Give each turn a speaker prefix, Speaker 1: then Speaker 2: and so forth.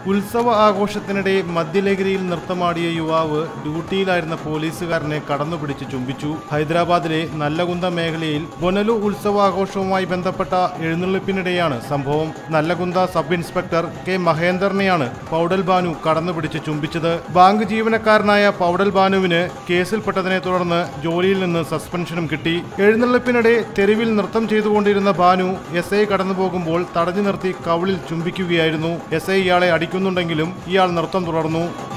Speaker 1: ഉത്സവ ആഘോഷത്തിനിടെ മദ്യലഹരിയിൽ നൃത്തമാടിയ യുവാവ് ഡ്യൂട്ടിയിലായിരുന്ന പോലീസുകാരനെ കടന്നുപിടിച്ച് ചുംബിച്ചു ഹൈദരാബാദിലെ നല്ലകുന്ത മേഖലയിൽ ബൊനലു ഉത്സവാഘോഷവുമായി ബന്ധപ്പെട്ട എഴുന്നള്ളിപ്പിനിടെയാണ് സംഭവം നല്ലകുന്ത സബ് ഇൻസ്പെക്ടർ കെ മഹേന്ദറിനെയാണ് പൗഡൽ ബാനു കടന്നുപിടിച്ച് ചുംബിച്ചത് ബാങ്ക് ജീവനക്കാരനായ പൗഡൽ ബാനുവിന് കേസിൽപ്പെട്ടതിനെ തുടർന്ന് ജോലിയിൽ നിന്ന് സസ്പെൻഷനും കിട്ടി എഴുന്നള്ളിപ്പിനിടെ തെരുവിൽ നൃത്തം ചെയ്തുകൊണ്ടിരുന്ന ബാനു എസ് ഐ കടന്നുപോകുമ്പോൾ തടഞ്ഞു നിർത്തി കവിളിൽ ചുംബിക്കുകയായിരുന്നു എസ് ഐ ഇയാളെ അടിക്കുന്നുണ്ടെങ്കിലും ഇയാൾ നൃത്തം തുടർന്നു